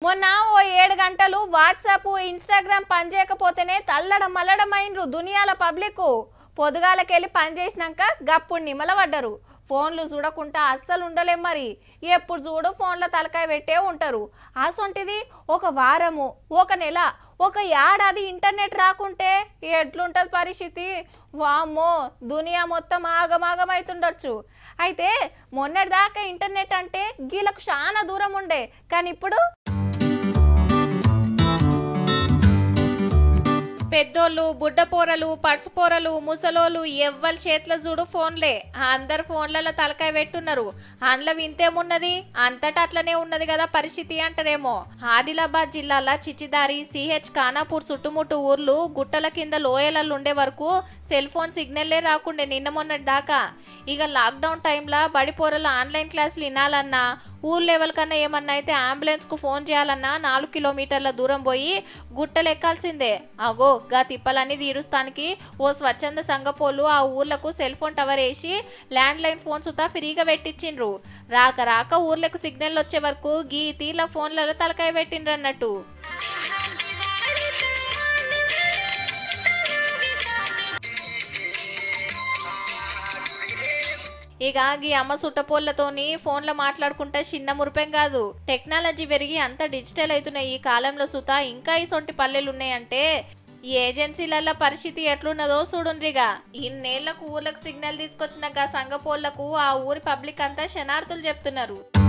మొన్న ఓ ఏడు గంటలు వాట్సాప్ ఇన్స్టాగ్రామ్ పనిచేయకపోతేనే తల్లడం మల్లడం అయినరు దునియాల పబ్లిక్ పొదుగాలకెళ్ళి పని చేసినాక గప్పుడు నిమలబడ్డరు ఫోన్లు చూడకుండా అస్సలు ఉండలేం మరి ఎప్పుడు చూడు ఫోన్లో తలకాయ పెట్టే ఉంటారు అసొంటిది ఒక వారము ఒక నెల ఒక ఏడాది ఇంటర్నెట్ రాకుంటే ఎట్లుంటది పరిస్థితి వామ్మో దునియా మొత్తం ఆగమాగమైతుండొచ్చు అయితే మొన్నటిదాకా ఇంటర్నెట్ అంటే గీలకు చాలా దూరం ఉండే కానీ ఇప్పుడు పెద్దోళ్ళు బుడ్డపోరలు పడుసుపోరలు ముసలోళ్ళు ఎవ్వరి చేతుల చూడు ఫోన్లే అందరు ఫోన్లలో తలకాయ పెట్టున్నారు అందులో వింతేమున్నది అంతటా అట్లనే ఉన్నది కదా పరిస్థితి అంటారేమో ఆదిలాబాద్ జిల్లాల చిచిదారి సిహెచ్ ఖానాపూర్ చుట్టుముట్టు ఊర్లు గుట్టల కింద లోయలలో ఉండే వరకు సెల్ ఫోన్ సిగ్నల్లే రాకుండే నిన్న మొన్నటి దాకా ఇక లాక్డౌన్ టైంలో బడి పోరలు ఆన్లైన్ క్లాసులు వినాలన్నా ఊర్ లెవెల్ కన్నా ఏమన్నా అయితే అంబులెన్స్కు ఫోన్ చేయాలన్నా నాలుగు కిలోమీటర్ల దూరం పోయి గుట్టలు ఎక్కాల్సిందే అగో గా తిప్పలన్నీ తీరుస్తానికి ఓ స్వచ్ఛంద సంఘపోలు ఆ ఊర్లకు సెల్ ఫోన్ టవర్ వేసి ల్యాండ్ లైన్ ఫోన్ సుతా ఫ్రీగా పెట్టించిండ్రు రాక రాక ఊర్లకు సిగ్నల్ వచ్చే వరకు గీ తీర్ల ఫోన్లలో తలకాయ పెట్టిండ్రు అన్నట్టు ఇక ఈ అమ్మ సుట్టపోళ్ళతోని ఫోన్లో మాట్లాడుకుంటే చిన్న మురిపెం కాదు టెక్నాలజీ పెరిగి అంత డిజిటల్ అవుతున్నాయి ఈ కాలంలో సుత ఇంకా ఈ సొంటి పల్లెలు ఉన్నాయంటే ఈ ఏజెన్సీలలో పరిస్థితి ఎట్లున్నదో చూడుండ్రిగా ఇన్నేళ్లకు ఊర్లకు సిగ్నల్ తీసుకొచ్చిన గా సంఘపోళ్లకు ఆ ఊరి పబ్లిక్ అంతా శనార్థులు చెప్తున్నారు